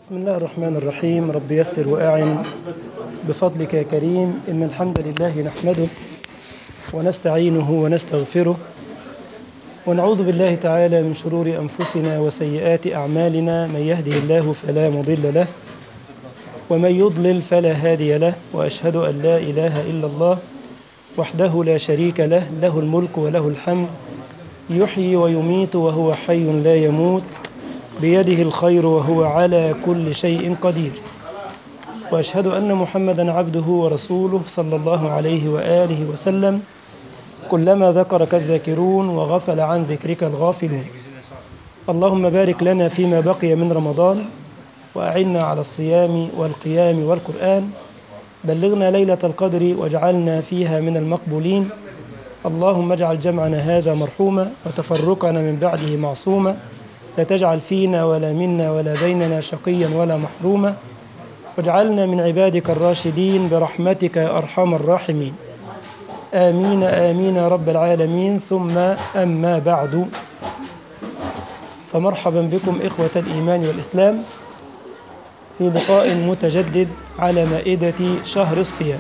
بسم الله الرحمن الرحيم رب يسر وأعن بفضلك يا كريم إن الحمد لله نحمده ونستعينه ونستغفره ونعوذ بالله تعالى من شرور أنفسنا وسيئات أعمالنا من يهده الله فلا مضل له ومن يضلل فلا هادي له وأشهد أن لا إله إلا الله وحده لا شريك له له الملك وله الحمد يحيي ويميت وهو حي لا يموت بيده الخير وهو على كل شيء قدير واشهد ان محمدا عبده ورسوله صلى الله عليه واله وسلم كلما ذكرك الذاكرون وغفل عن ذكرك الغافلون اللهم بارك لنا فيما بقي من رمضان واعنا على الصيام والقيام والقران بلغنا ليله القدر واجعلنا فيها من المقبولين اللهم اجعل جمعنا هذا مرحوما وتفرقنا من بعده معصوما لا تجعل فينا ولا منا ولا بيننا شقيا ولا محروما واجعلنا من عبادك الراشدين برحمتك يا ارحم الراحمين امين امين يا رب العالمين ثم اما بعد فمرحبا بكم اخوه الايمان والاسلام في لقاء متجدد على مائده شهر الصيام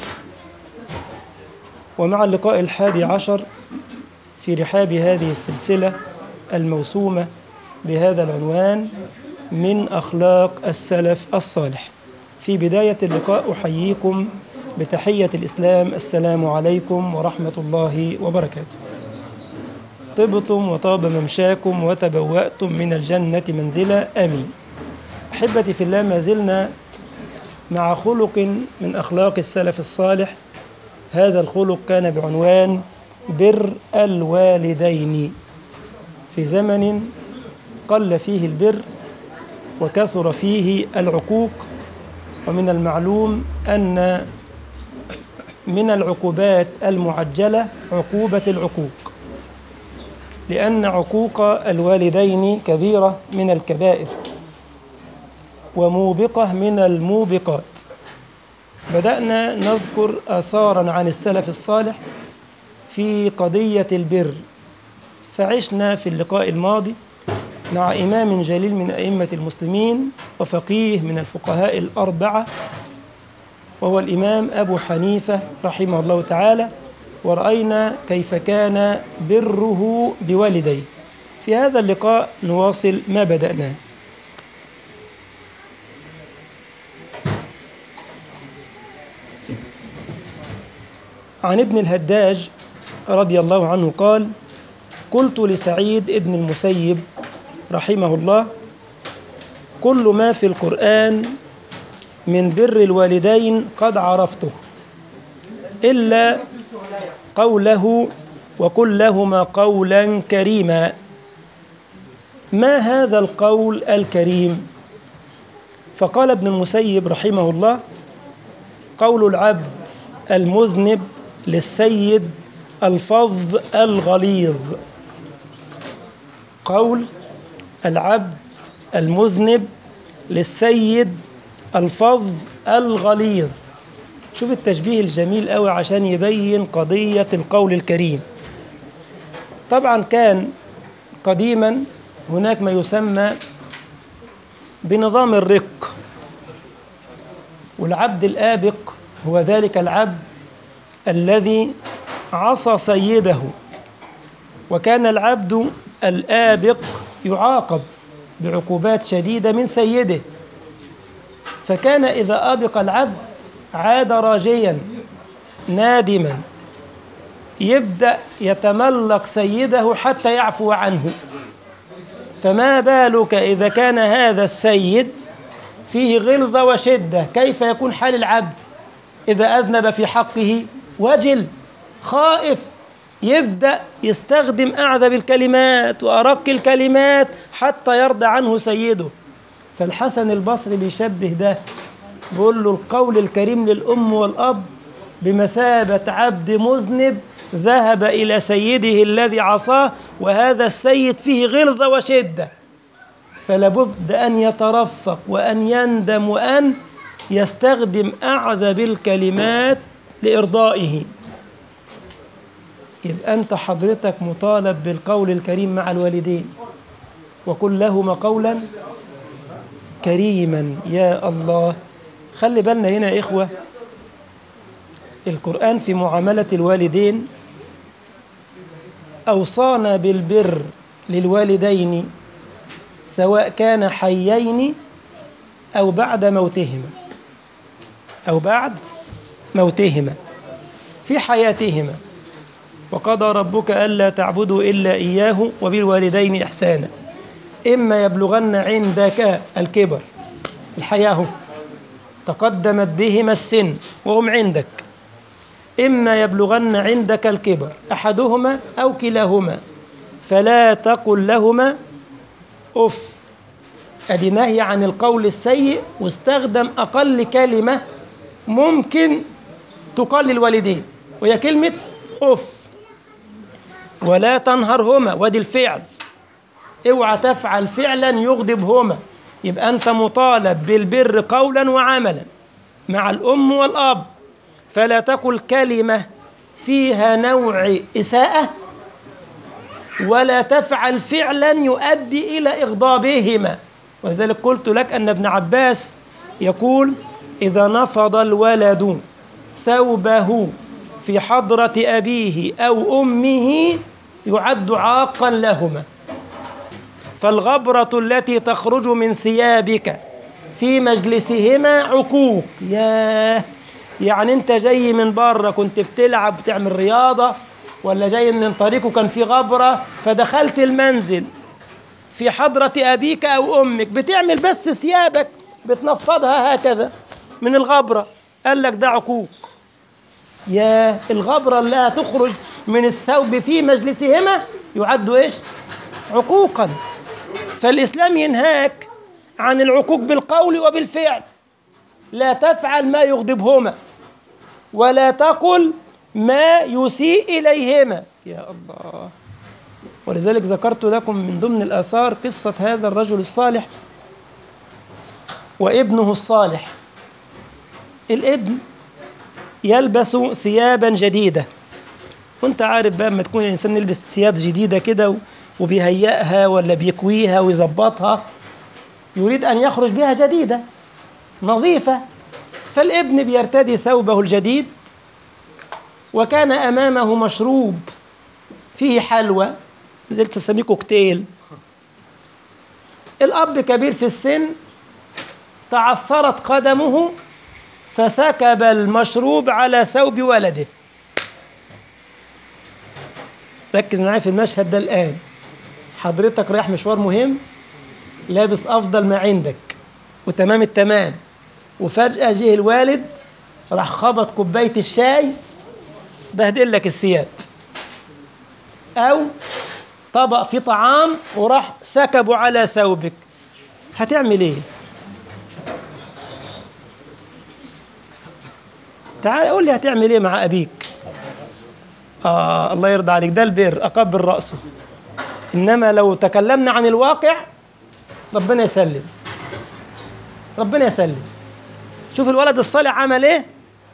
ومع اللقاء الحادي عشر في رحاب هذه السلسله الموسومه بهذا العنوان من اخلاق السلف الصالح. في بدايه اللقاء احييكم بتحيه الاسلام السلام عليكم ورحمه الله وبركاته. طبتم وطاب ممشاكم وتبواتم من الجنه منزلا امين. احبتي في الله ما زلنا مع خلق من اخلاق السلف الصالح. هذا الخلق كان بعنوان بر الوالدين. في زمن قل فيه البر وكثر فيه العقوق ومن المعلوم ان من العقوبات المعجله عقوبه العقوق لان عقوق الوالدين كبيره من الكبائر وموبقه من الموبقات بدانا نذكر اثارا عن السلف الصالح في قضيه البر فعشنا في اللقاء الماضي مع إمام جليل من أئمة المسلمين وفقيه من الفقهاء الأربعة وهو الإمام أبو حنيفة رحمه الله تعالى ورأينا كيف كان بره بوالديه في هذا اللقاء نواصل ما بدأناه عن ابن الهداج رضي الله عنه قال قلت لسعيد ابن المسيب رحمه الله كل ما في القرآن من بر الوالدين قد عرفته إلا قوله وقل لهما قولا كريما ما هذا القول الكريم فقال ابن المسيب رحمه الله قول العبد المذنب للسيد الفظ الغليظ قول العبد المذنب للسيد الفظ الغليظ شوف التشبيه الجميل قوي عشان يبين قضية القول الكريم طبعا كان قديما هناك ما يسمى بنظام الرق والعبد الآبق هو ذلك العبد الذي عصى سيده وكان العبد الآبق يعاقب بعقوبات شديدة من سيده فكان إذا أبق العبد عاد راجيا نادما يبدأ يتملق سيده حتى يعفو عنه فما بالك إذا كان هذا السيد فيه غلظة وشدة كيف يكون حال العبد إذا أذنب في حقه وجل خائف يبدأ يستخدم أعذب الكلمات وأرق الكلمات حتى يرضى عنه سيده فالحسن البصري بيشبه ده بيقول له القول الكريم للأم والأب بمثابة عبد مذنب ذهب إلى سيده الذي عصاه وهذا السيد فيه غلظة وشدة فلابد أن يترفق وأن يندم وأن يستخدم أعذب الكلمات لإرضائه يبقى أنت حضرتك مطالب بالقول الكريم مع الوالدين وقل لهما قولا كريما يا الله خلي بالنا هنا يا إخوة القرآن في معاملة الوالدين أوصانا بالبر للوالدين سواء كان حيين أو بعد موتهما أو بعد موتهما في حياتهما وقضى ربك ألا تعبدوا إلا إياه وبالوالدين إحسانا إما يبلغن عندك الكبر الحياة تقدمت بهما السن وهم عندك إما يبلغن عندك الكبر أحدهما أو كلاهما فلا تقل لهما أف أدي نهي عن القول السيء واستخدم أقل كلمة ممكن تقال للوالدين وهي كلمة أف ولا تنهرهما وادي الفعل اوعى تفعل فعلا يغضبهما يبقى أنت مطالب بالبر قولا وعملا مع الأم والأب فلا تقل كلمة فيها نوع إساءة ولا تفعل فعلا يؤدي إلى إغضابهما ولذلك قلت لك أن ابن عباس يقول إذا نفض الولد ثوبه في حضرة أبيه أو أمه يعد عاقا لهما فالغبرة التي تخرج من ثيابك في مجلسهما عقوق ياه يعني انت جاي من بره كنت بتلعب بتعمل رياضة ولا جاي من طريقه كان في غبرة فدخلت المنزل في حضرة أبيك أو أمك بتعمل بس ثيابك بتنفضها هكذا من الغبرة قال لك ده عقوق يا الغبرة اللي هتخرج من الثوب في مجلسهما يعد إيش عقوقا فالإسلام ينهاك عن العقوق بالقول وبالفعل لا تفعل ما يغضبهما ولا تقل ما يسيء إليهما يا الله ولذلك ذكرت لكم من ضمن الآثار قصة هذا الرجل الصالح وابنه الصالح الابن يلبس ثيابا جديدة وانت عارف بقى لما تكون الإنسان يلبس ثياب جديدة كده وبيهيئها ولا بيكويها ويظبطها يريد أن يخرج بها جديدة نظيفة فالابن بيرتدي ثوبه الجديد وكان أمامه مشروب فيه حلوى زي تسميه كوكتيل الأب كبير في السن تعثرت قدمه فسكب المشروب على ثوب ولده ركز معايا في المشهد ده الآن حضرتك رايح مشوار مهم لابس أفضل ما عندك وتمام التمام وفجأة جه الوالد راح خبط كوباية الشاي بهدل لك الثياب أو طبق فيه طعام وراح سكبه على ثوبك هتعمل ايه تعال قول لي هتعمل ايه مع ابيك آه الله يرضى عليك ده البر اقبل راسه انما لو تكلمنا عن الواقع ربنا يسلم ربنا يسلم شوف الولد الصالح عمل ايه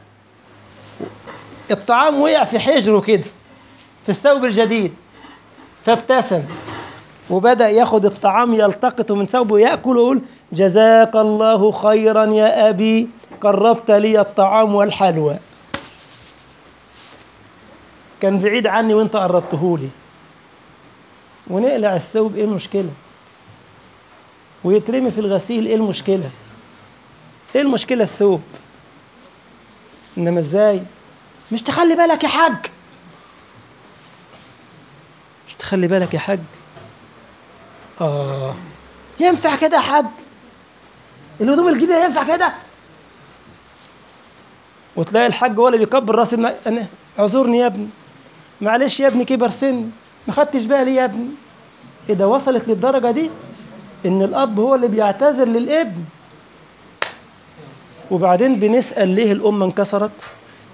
الطعام وقع في حجره كده في الثوب الجديد فابتسم وبدأ ياخد الطعام يلتقطه من ثوبه ويأكل ويقول جزاك الله خيرا يا أبي قربت لي الطعام والحلوى كان بعيد عني وانت قربته لي ونقلع الثوب ايه المشكلة ويترمي في الغسيل ايه المشكلة ايه المشكلة الثوب انما ازاي مش تخلي بالك يا حاج مش تخلي بالك يا حاج اه ينفع كده يا حاج الهدوم الجديده ينفع كده وتلاقي الحاج ولا بيكبر راس الم... أنا اعذرني يا ابني معلش يا ابني كبر سن ما خدتش بالي يا ابني اذا وصلت للدرجه دي ان الاب هو اللي بيعتذر للابن وبعدين بنسال ليه الامه انكسرت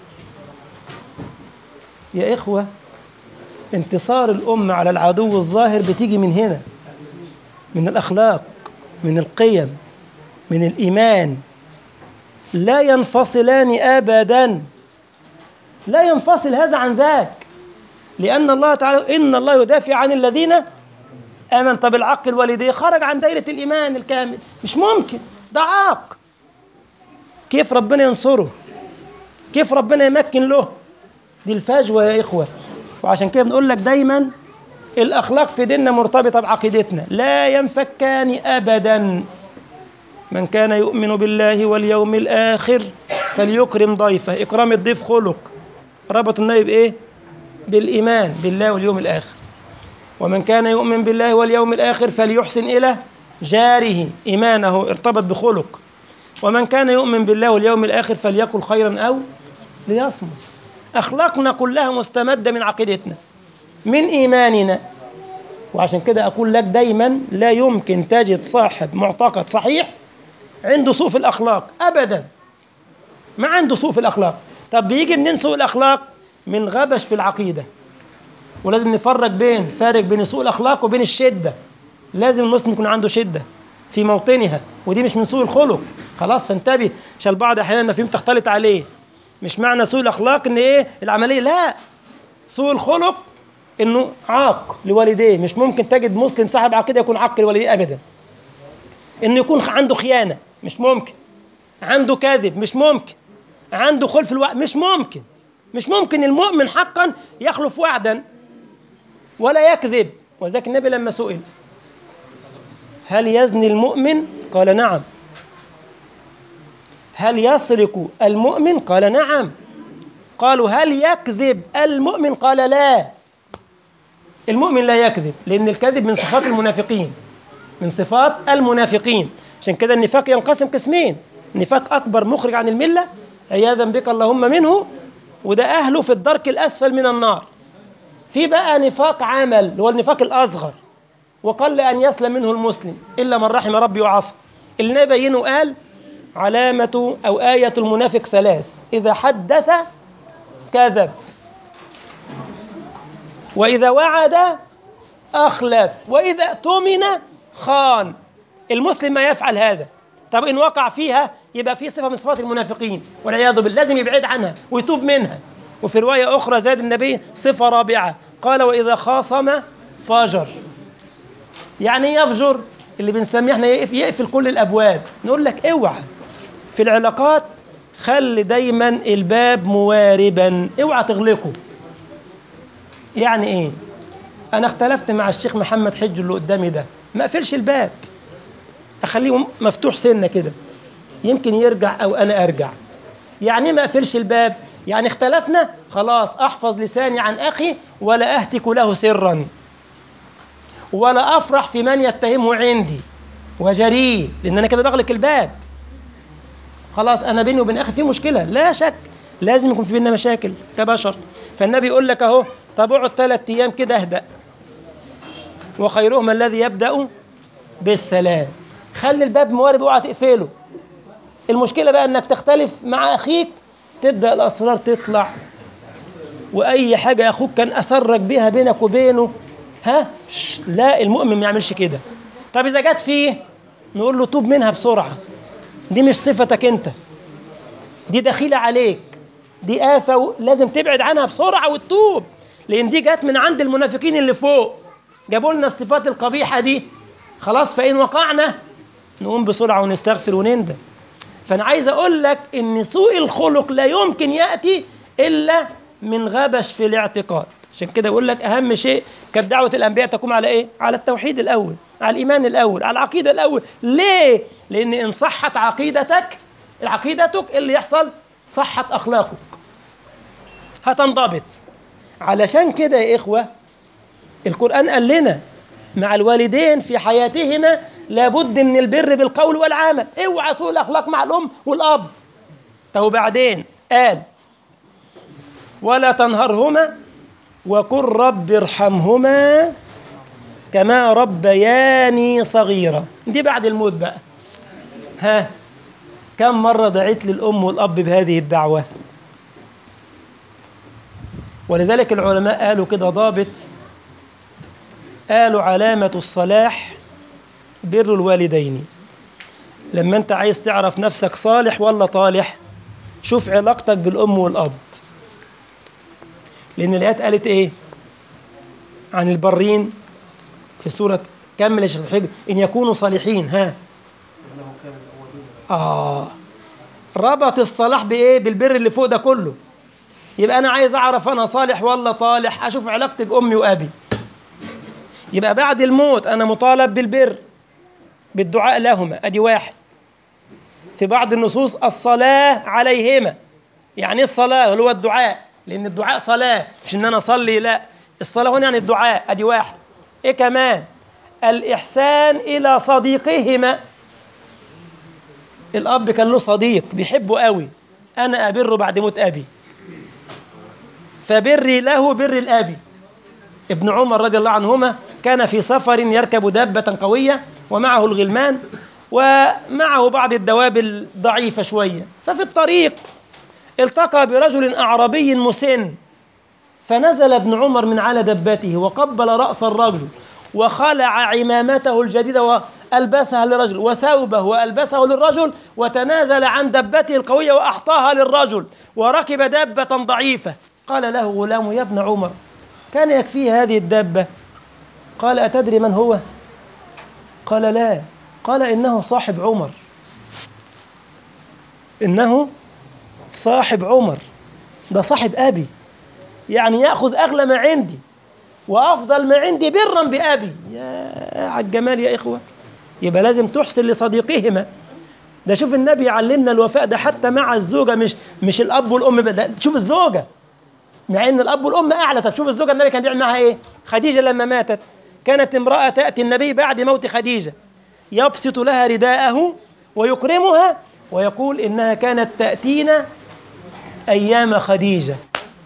يا إخوة انتصار الأمة على العدو الظاهر بتيجي من هنا من الأخلاق من القيم من الإيمان لا ينفصلان أبدا لا ينفصل هذا عن ذاك لأن الله تعالى إن الله يدافع عن الذين آمن طب العق الوالديه خرج عن دائرة الإيمان الكامل مش ممكن ده عاق كيف ربنا ينصره كيف ربنا يمكن له دي الفجوة يا إخوة وعشان كده بنقول لك دايما الأخلاق في ديننا مرتبطة بعقيدتنا لا ينفكان أبدا من كان يؤمن بالله واليوم الآخر فليكرم ضيفه إكرام الضيف خلق ربط النبي بإيه؟ بالإيمان بالله واليوم الآخر ومن كان يؤمن بالله واليوم الآخر فليحسن إلى جاره إيمانه ارتبط بخلق ومن كان يؤمن بالله واليوم الآخر فليقل خيرا أو ليصمت أخلاقنا كلها مستمدة من عقيدتنا من إيماننا وعشان كده أقول لك دايما لا يمكن تجد صاحب معتقد صحيح عنده سوء في الأخلاق أبدا ما عنده سوء في الأخلاق طب بيجي منين سوء الأخلاق من غبش في العقيدة ولازم نفرق بين فارق بين سوء الأخلاق وبين الشدة لازم المسلم يكون عنده شدة في موطنها ودي مش من سوء الخلق خلاص فانتبه عشان البعض احيانا المفاهيم تختلط عليه مش معنى سوء الاخلاق ان ايه العمليه لا سوء الخلق انه عاق لوالديه مش ممكن تجد مسلم صاحب عقيده يكون عاق لوالديه ابدا انه يكون عنده خيانه مش ممكن عنده كذب مش ممكن عنده خلف الوعد مش ممكن مش ممكن المؤمن حقا يخلف وعدا ولا يكذب وذلك النبي لما سئل هل يزني المؤمن قال نعم هل يسرق المؤمن قال نعم قالوا هل يكذب المؤمن قال لا المؤمن لا يكذب لأن الكذب من صفات المنافقين من صفات المنافقين عشان كده النفاق ينقسم قسمين نفاق أكبر مخرج عن الملة عياذا بك اللهم منه وده أهله في الدرك الأسفل من النار في بقى نفاق عمل اللي هو النفاق الأصغر وقل أن يسلم منه المسلم إلا من رحم ربي وعصى اللي بينه قال علامة أو آية المنافق ثلاث إذا حدث كذب وإذا وعد أخلف وإذا اؤتمن خان المسلم ما يفعل هذا طب إن وقع فيها يبقى في صفة من صفات المنافقين والعياذ بالله لازم يبعد عنها ويتوب منها وفي رواية أخرى زاد النبي صفة رابعة قال وإذا خاصم فاجر يعني يفجر اللي بنسميه احنا يقفل كل الابواب نقول لك اوعى في العلاقات خلي دايما الباب مواربا اوعى تغلقه يعني ايه انا اختلفت مع الشيخ محمد حج اللي قدامي ده ما اقفلش الباب اخليه مفتوح سنه كده يمكن يرجع او انا ارجع يعني ما اقفلش الباب يعني اختلفنا خلاص احفظ لساني عن اخي ولا اهتك له سرا ولا افرح في من يتهمه عندي وجريه لان انا كده بغلق الباب خلاص انا بيني وبين اخي في مشكله لا شك لازم يكون في بيننا مشاكل كبشر فالنبي يقول لك اهو طب اقعد ثلاث ايام كده اهدأ وخيرهم الذي يبدأ بالسلام خلي الباب موارب اوعى تقفله المشكله بقى انك تختلف مع اخيك تبدا الاسرار تطلع واي حاجه اخوك كان اسرك بها بينك وبينه ها لا المؤمن ما يعملش كده طب اذا جت فيه نقول له توب منها بسرعه دي مش صفتك انت دي دخيله عليك دي آفة لازم تبعد عنها بسرعة وتتوب لأن دي جت من عند المنافقين اللي فوق جابوا لنا الصفات القبيحة دي خلاص فإن وقعنا نقوم بسرعة ونستغفر ونندم فأنا عايز أقول لك إن سوء الخلق لا يمكن يأتي إلا من غبش في الاعتقاد عشان كده يقول لك أهم شيء كانت دعوة الأنبياء تقوم على إيه؟ على التوحيد الأول على الإيمان الأول على العقيدة الأول ليه؟ لأن إن صحت عقيدتك عقيدتك اللي يحصل صحت أخلاقك هتنضبط علشان كده يا إخوة القرآن قال لنا مع الوالدين في حياتهما لابد من البر بالقول والعمل اوعى سوء الأخلاق مع الأم والأب طب وبعدين قال ولا تنهرهما وقل رب ارحمهما كما ربياني صغيرة دي بعد الموت بقى ها كم مرة دعيت للأم والأب بهذه الدعوة ولذلك العلماء قالوا كده ضابط قالوا علامة الصلاح بر الوالدين لما انت عايز تعرف نفسك صالح ولا طالح شوف علاقتك بالأم والأب لأن الآيات قالت إيه عن البرين في سورة كمل يا شيخ الحجر إن يكونوا صالحين ها آه ربط الصلاح بإيه بالبر اللي فوق ده كله يبقى أنا عايز أعرف أنا صالح ولا طالح أشوف علاقتي بأمي وأبي يبقى بعد الموت أنا مطالب بالبر بالدعاء لهما أدي واحد في بعض النصوص الصلاة عليهما يعني إيه الصلاة اللي هو الدعاء لأن الدعاء صلاة مش إن أنا أصلي لا الصلاة هنا يعني الدعاء أدي واحد إيه كمان الإحسان إلى صديقهما الأب كان له صديق بيحبه قوي أنا أبره بعد موت أبي فبري له بر الأب ابن عمر رضي الله عنهما كان في سفر يركب دابة قوية ومعه الغلمان ومعه بعض الدواب الضعيفة شوية ففي الطريق التقى برجل أعرابي مسن فنزل ابن عمر من على دبته وقبل رأس الرجل وخلع عمامته الجديدة وألبسها للرجل وثوبه وألبسه للرجل وتنازل عن دبته القوية وأحطاها للرجل وركب دابة ضعيفة قال له غلام يا ابن عمر كان يكفيه هذه الدابة قال أتدري من هو قال لا قال إنه صاحب عمر إنه صاحب عمر ده صاحب أبي يعني يأخذ أغلى ما عندي وأفضل ما عندي برا بأبي يا على الجمال يا إخوة يبقى لازم تحسن لصديقهما ده شوف النبي علمنا الوفاء ده حتى مع الزوجة مش مش الأب والأم ده شوف الزوجة مع ان الاب والام اعلى طب شوف الزوجه النبي كان بيعمل معاها ايه خديجه لما ماتت كانت امراه تاتي النبي بعد موت خديجه يبسط لها رداءه ويكرمها ويقول انها كانت تاتينا ايام خديجه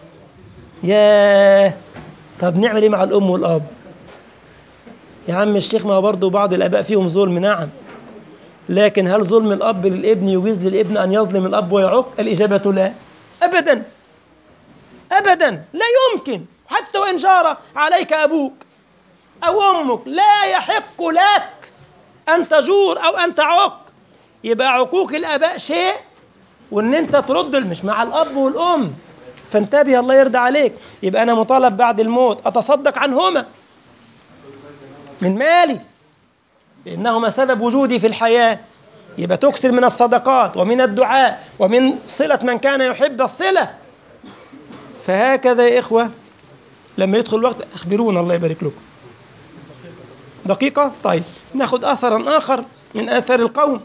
يا طب نعمل ايه مع الام والاب يا عم الشيخ ما برضه بعض الاباء فيهم ظلم نعم لكن هل ظلم الاب للابن يجيز للابن ان يظلم الاب ويعق الاجابه لا ابدا ابدا لا يمكن حتى وان جار عليك ابوك او امك لا يحق لك ان تجور او ان تعق يبقى عقوق الاباء شيء وان انت ترد مش مع الاب والام فانتبه الله يرضى عليك يبقى انا مطالب بعد الموت اتصدق عنهما من مالي لانهما سبب وجودي في الحياه يبقى تكثر من الصدقات ومن الدعاء ومن صله من كان يحب الصله فهكذا يا إخوة لما يدخل الوقت أخبرونا الله يبارك لكم دقيقة طيب ناخذ أثرا آخر من آثار القوم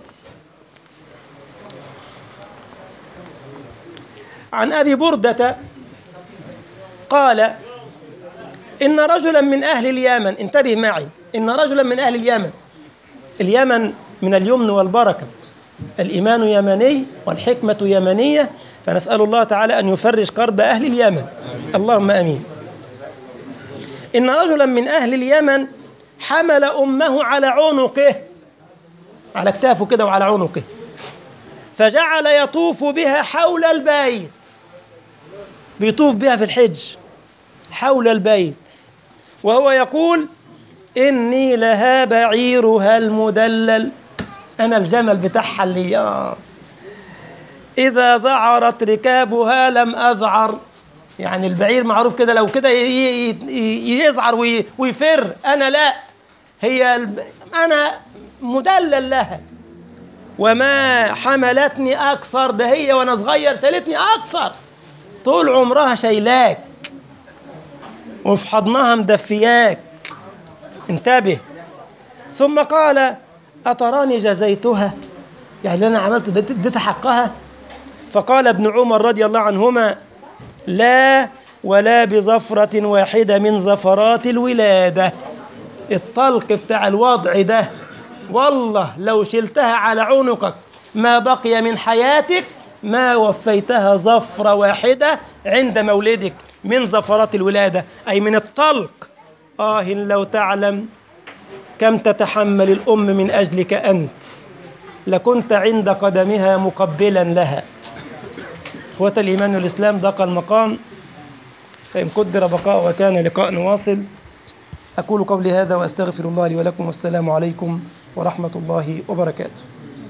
عن أبي بردة قال إن رجلا من أهل اليمن انتبه معي إن رجلا من أهل اليمن اليمن من اليمن والبركة الإيمان يمني والحكمة يمنية فنسأل الله تعالى أن يفرج كرب أهل اليمن اللهم أمين إن رجلا من أهل اليمن حمل أمه على عنقه على كتافه كده وعلى عنقه فجعل يطوف بها حول البيت بيطوف بها في الحج حول البيت وهو يقول إني لها بعيرها المدلل أنا الجمل بتاعها اللي آه إذا ذعرت ركابها لم أذعر يعني البعير معروف كده لو كده يزعر ويفر أنا لا هي الب... أنا مدلل لها وما حملتني أكثر ده هي وأنا صغير شالتني أكثر طول عمرها شايلاك وفي حضنها مدفياك انتبه ثم قال أتراني جزيتها يعني اللي أنا عملته اديتها حقها فقال ابن عمر رضي الله عنهما لا ولا بظفرة واحدة من زفرات الولادة الطلق بتاع الوضع ده والله لو شلتها على عنقك ما بقي من حياتك ما وفيتها زفرة واحدة عند مولدك من زفرات الولادة أي من الطلق آه لو تعلم كم تتحمل الأم من أجلك أنت لكنت عند قدمها مقبلا لها إخوة الإيمان والإسلام ضاق المقام فإن قدر بقاء وكان لقاء واصل أقول قولي هذا وأستغفر الله لي ولكم والسلام عليكم ورحمة الله وبركاته